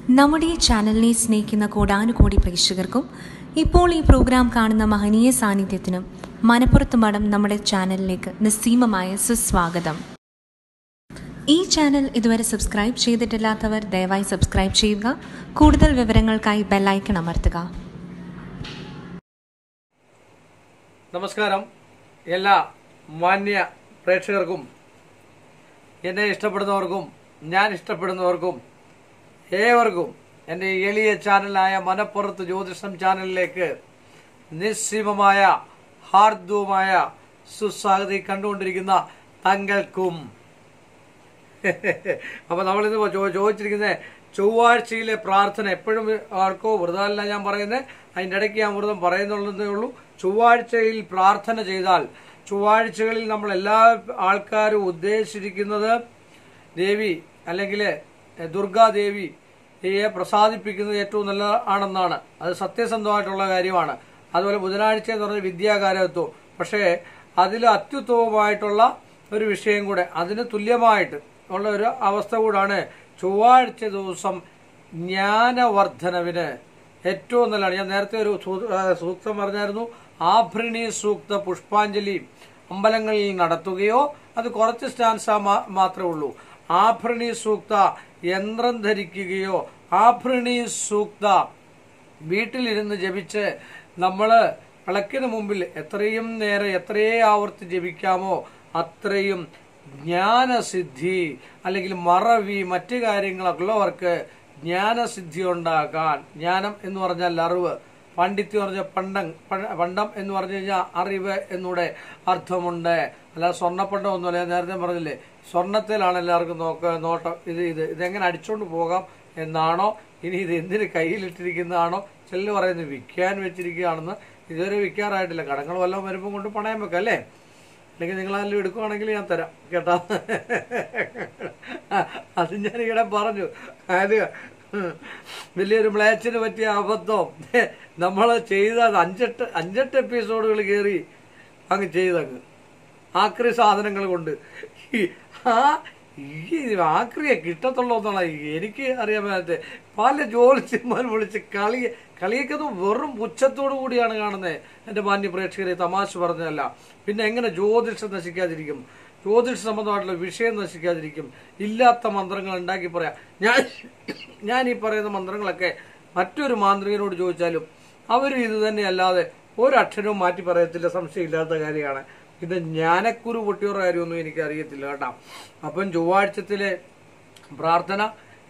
നമ്മുടെ ഈ ചാനലിനെ സ്നേഹിക്കുന്ന കോടാനുകോടി പ്രേക്ഷകർക്കും ഇപ്പോൾ ഈ പ്രോഗ്രാം കാണുന്ന മഹനീയ സാന്നിധ്യത്തിനും മനപ്പുറത്ത് മഠം നമ്മുടെ ചാനലിലേക്ക് നിസ്സീമമായ സുസ്വാഗതം ഈ ചാനൽ ഇതുവരെ സബ്സ്ക്രൈബ് ചെയ്തിട്ടില്ലാത്തവർ ദയവായി സബ്സ്ക്രൈബ് ചെയ്യുക കൂടുതൽ വിവരങ്ങൾക്കായി ബെല്ലൈക്കൺ അമർത്തുക നമസ്കാരം എല്ലാ മാന്യ പ്രേക്ഷകർക്കും എന്നെ ഇഷ്ടപ്പെടുന്നവർക്കും ഞാൻ ഇഷ്ടപ്പെടുന്നവർക്കും ഏവർക്കും എൻ്റെ ഈ എളിയ ചാനലായ മനപ്പുറത്ത് ജ്യോതിഷം ചാനലിലേക്ക് നിസ്സീമമായ ഹാർദവുമായ സുസ്വാഗതി കണ്ടുകൊണ്ടിരിക്കുന്ന തങ്ങൾക്കും അപ്പൊ നമ്മളിന്ന് ചോ- ചോദിച്ചിരിക്കുന്നത് ചൊവ്വാഴ്ചയിലെ പ്രാർത്ഥന എപ്പോഴും ആർക്കോ വ്രതമല്ല ഞാൻ പറയുന്നത് അതിൻ്റെ ഇടയ്ക്ക് ഞാൻ വ്രതം പറയുന്നുള്ളതേ ഉള്ളൂ ചൊവ്വാഴ്ചയിൽ പ്രാർത്ഥന ചെയ്താൽ ചൊവ്വാഴ്ചകളിൽ നമ്മൾ എല്ലാ ആൾക്കാരും ഉദ്ദേശിച്ചിരിക്കുന്നത് ദേവി അല്ലെങ്കിൽ ദുർഗാദേവിയെ പ്രസാദിപ്പിക്കുന്നത് ഏറ്റവും നല്ല ആണെന്നാണ് അത് സത്യസന്ധമായിട്ടുള്ള കാര്യമാണ് അതുപോലെ ബുധനാഴ്ച എന്ന് പറഞ്ഞാൽ വിദ്യാകാരത്വം പക്ഷേ അതിൽ അത്യുത്തമമായിട്ടുള്ള ഒരു വിഷയം കൂടെ അതിന് തുല്യമായിട്ട് ഉള്ള ഒരു അവസ്ഥ കൂടാണ് ചൊവ്വാഴ്ച ദിവസം ജ്ഞാനവർദ്ധനവിന് ഏറ്റവും നല്ലതാണ് ഞാൻ നേരത്തെ ഒരു സൂ- ആ, സൂക്തം പറഞ്ഞായിരുന്നു ആഭരണി സൂക്ത പുഷ്പാഞ്ജലി അമ്പലങ്ങളിൽ നടത്തുകയോ അത് കുറച്ച് സ്റ്റാൻസ് മാത്രമേ ഉള്ളൂ ആഭരണി സൂക്ത യന്ത്രം ധരിക്കുകയോ ആഭരണി സൂക്ത വീട്ടിലിരുന്ന് ജപിച്ച് നമ്മൾ വിളക്കിന് മുമ്പിൽ എത്രയും നേരെ എത്രയേ ആവർത്തി ജപിക്കാമോ അത്രയും ജ്ഞാനസിദ്ധി അല്ലെങ്കിൽ മറവി മറ്റു കാര്യങ്ങളൊക്കെ ഉള്ളവർക്ക് ജ്ഞാനസിദ്ധി ഉണ്ടാക്കാൻ ജ്ഞാനം എന്ന് പറഞ്ഞാൽ അറിവ് പണ്ഡിത്യം പറഞ്ഞ പണ്ടം പ- പണ്ടം എന്ന് പറഞ്ഞു കഴിഞ്ഞാൽ അറിവ് എന്നൂടെ അർത്ഥമുണ്ട് അല്ല സ്വർണ്ണപ്പണ്ടം ഒന്നുമല്ല ഞാൻ നേരത്തെ പറഞ്ഞില്ലേ സ്വർണത്തിലാണ് എല്ലാവർക്കും നോക്ക നോട്ടം ഇത് ഇത് ഇതെങ്ങനെ അടിച്ചോണ്ട് പോകാം എന്നാണോ ഇനി ഇത് എന്തിന് കയ്യിലിട്ടിരിക്കുന്നതാണോ ചിലർ പറയുന്നത് വിൽക്കാൻ വെച്ചിരിക്കുകയാണെന്ന് ഇതുവരെ വിൽക്കാറായിട്ടില്ല കടങ്ങൾ വല്ലതും വരുമ്പോൾ കൊണ്ട് പണയം വെക്കാം അല്ലേ അല്ലെങ്കിൽ നിങ്ങൾ അതിൽ എടുക്കുവാണെങ്കിൽ ഞാൻ തരാം കേട്ടോ അത് ഞാൻ ഇവിടെ പറഞ്ഞു അത് വലിയൊരു മ്ലേച്ചിന് പറ്റിയ അബദ്ധം നമ്മൾ ചെയ്ത അഞ്ചെട്ട് അഞ്ചെട്ട് എപ്പിസോഡുകൾ കയറി അങ്ങ് ചെയ്തങ്ങ് ആക്രി സാധനങ്ങൾ കൊണ്ട് ഈ ആ ഈ ആക്രിയെ കിട്ടത്തുള്ളൂ എന്നുള്ള എനിക്ക് അറിയാൻ പറ്റാത്ത പല ജോലിച്ചന്മാർ വിളിച്ച് കളി കളിയൊക്കെ വെറും പുച്ഛത്തോടു കൂടിയാണ് കാണുന്നത് എൻ്റെ മാന്യ പ്രേക്ഷകരെ തമാശ പറഞ്ഞതല്ല പിന്നെ എങ്ങനെ ജ്യോതിഷം നശിക്കാതിരിക്കും ജ്യോതിഷ സംബന്ധമായിട്ടുള്ള വിഷയം നശിക്കാതിരിക്കും ഇല്ലാത്ത മന്ത്രങ്ങൾ ഉണ്ടാക്കി പറയാം ഞാൻ ഞാൻ ഈ പറയുന്ന മന്ത്രങ്ങളൊക്കെ മറ്റൊരു മാന്ത്രികനോട് ചോദിച്ചാലും അവർ ഇത് തന്നെ അല്ലാതെ ഒരക്ഷരവും മാറ്റി പറയത്തില്ല സംശയമില്ലാത്ത കാര്യമാണ് ഇത് ജ്ഞാനക്കുരു പൊട്ടിയൊരു കാര്യമൊന്നും എനിക്ക് അറിയത്തില്ല കേട്ടോ അപ്പം ചൊവ്വാഴ്ചത്തിലെ പ്രാർത്ഥന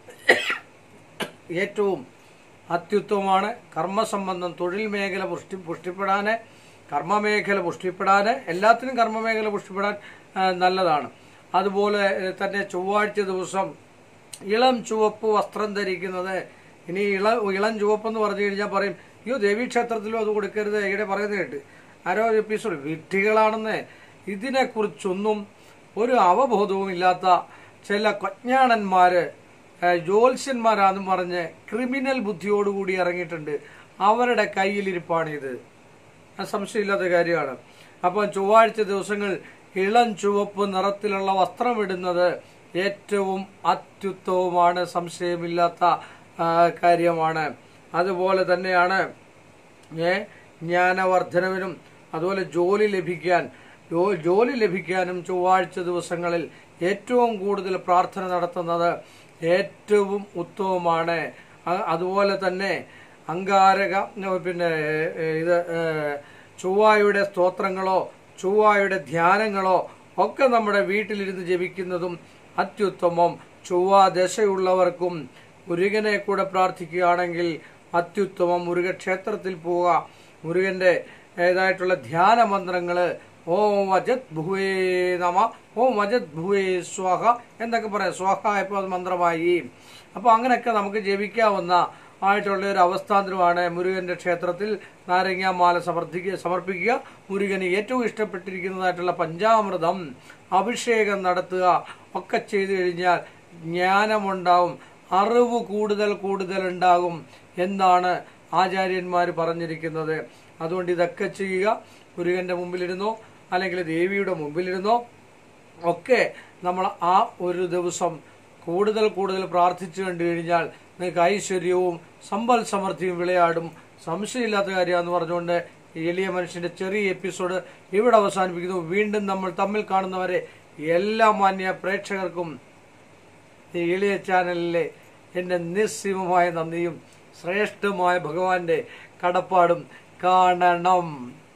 ഏറ്റവും അത്യുത്തമമാണ് കർമ്മസംബന്ധം തൊഴിൽ മേഖല പുഷ്ടി പുഷ്ടിപ്പെടാന് കർമ്മമേഖല പുഷ്ടിപ്പെടാന് എല്ലാത്തിനും കർമ്മമേഖല പുഷ്ടിപ്പെടാൻ ആ, നല്ലതാണ് അതുപോലെ ഏ, തന്നെ ചൊവ്വാഴ്ച ദിവസം ഇളം ചുവപ്പ് വസ്ത്രം ധരിക്കുന്നത് ഇനി ഇള ഇളം ചുവപ്പ് എന്ന് പറഞ്ഞു കഴിഞ്ഞാൽ പറയും അയ്യോ ദേവീക്ഷേത്രത്തിലും അത് കൊടുക്കരുത് ഇവിടെ പറയുന്നത് കേട്ട് ആരോ എപ്പിസോഡ് വിഡ്ഢികളാണെന്ന് ഇതിനെക്കുറിച്ചൊന്നും ഒരു അവബോധവും ഇല്ലാത്ത ചില കൊജ്ഞാണന്മാര് ഏഹ്, ജ്യോത്സ്യന്മാരാന്നും പറഞ്ഞ് ക്രിമിനൽ ബുദ്ധിയോടുകൂടി ഇറങ്ങിയിട്ടുണ്ട് അവരുടെ കയ്യിലിരിപ്പാണിത് അത് സംശയമില്ലാത്ത കാര്യമാണ് അപ്പോൾ ചൊവ്വാഴ്ച ദിവസങ്ങൾ ഇളം ചുവപ്പ് നിറത്തിലുള്ള വസ്ത്രമിടുന്നത് ഏറ്റവും അത്യുത്തമമാണ് സംശയമില്ലാത്ത ആ, കാര്യമാണ് അതുപോലെ തന്നെയാണ് ഏ ജ്ഞാനവർദ്ധനവിനും അതുപോലെ ജോലി ലഭിക്കാൻ ജോ- ജോലി ലഭിക്കാനും ചൊവ്വാഴ്ച ദിവസങ്ങളിൽ ഏറ്റവും കൂടുതൽ പ്രാർത്ഥന നടത്തുന്നത് ഏറ്റവും ഉത്തമമാണ് അ- അതുപോലെ തന്നെ അങ്കാരക പിന്നെ ഏ, ഇത് ഏ, ചൊവ്വായുടെ സ്തോത്രങ്ങളോ ചൊവ്വായുടെ ധ്യാനങ്ങളോ ഒക്കെ നമ്മുടെ വീട്ടിലിരുന്ന് ജപിക്കുന്നതും അത്യുത്തമം ചൊവ്വ ദശയുള്ളവർക്കും മുരുകനെ കൂടെ പ്രാർത്ഥിക്കുകയാണെങ്കിൽ അത്യുത്തമം മുരുക ക്ഷേത്രത്തിൽ പോവുക മുരുകന്റെ ഏതായിട്ടുള്ള ധ്യാന മന്ത്രങ്ങള് ഓം അജത് ഭുവേ നമ ഓം അജത് ഭുവേ സ്വാഹ എന്നൊക്കെ പറയാം സ്വാഹ ഇപ്പോൾ അത് മന്ത്രമായി അപ്പോൾ അങ്ങനെയൊക്കെ നമുക്ക് ജപിക്കാവുന്ന ആയിട്ടുള്ള ഒരു അവസ്ഥാന്തരമാണ് മുരുകന്റെ ക്ഷേത്രത്തിൽ നാരങ്ങാമാല സമർപ്പിക്കുക സമർപ്പിക്കുക മുരുകന് ഏറ്റവും ഇഷ്ടപ്പെട്ടിരിക്കുന്നതായിട്ടുള്ള പഞ്ചാമൃതം അഭിഷേകം നടത്തുക ഒക്കെ ചെയ്തു കഴിഞ്ഞാൽ ജ്ഞാനമുണ്ടാവും അറിവ് കൂടുതൽ കൂടുതൽ ഉണ്ടാകും എന്നാണ് ആചാര്യന്മാർ പറഞ്ഞിരിക്കുന്നത് അതുകൊണ്ട് ഇതൊക്കെ ചെയ്യുക മുരുകന്റെ മുമ്പിലിരുന്നോ അല്ലെങ്കിൽ ദേവിയുടെ മുമ്പിലിരുന്നോ ഒക്കെ നമ്മൾ ആ ഒരു ദിവസം കൂടുതൽ കൂടുതൽ പ്രാർത്ഥിച്ചു കണ്ടു കഴിഞ്ഞാൽ നിങ്ങൾക്ക് ഐശ്വര്യവും സമ്പൽ സമൃദ്ധിയും വിളയാടും സംശയമില്ലാത്ത കാര്യമാണെന്ന് പറഞ്ഞുകൊണ്ട് ഈ എളിയ മനുഷ്യന്റെ ചെറിയ എപ്പിസോഡ് ഇവിടെ അവസാനിപ്പിക്കുന്നു വീണ്ടും നമ്മൾ തമ്മിൽ കാണുന്നവരെ എല്ലാ മാന്യ പ്രേക്ഷകർക്കും ഈ എളിയ ചാനലിലെ എൻ്റെ നിസ്സീമമായ നന്ദിയും ശ്രേഷ്ഠമായ ഭഗവാന്റെ കടപ്പാടും കാണണം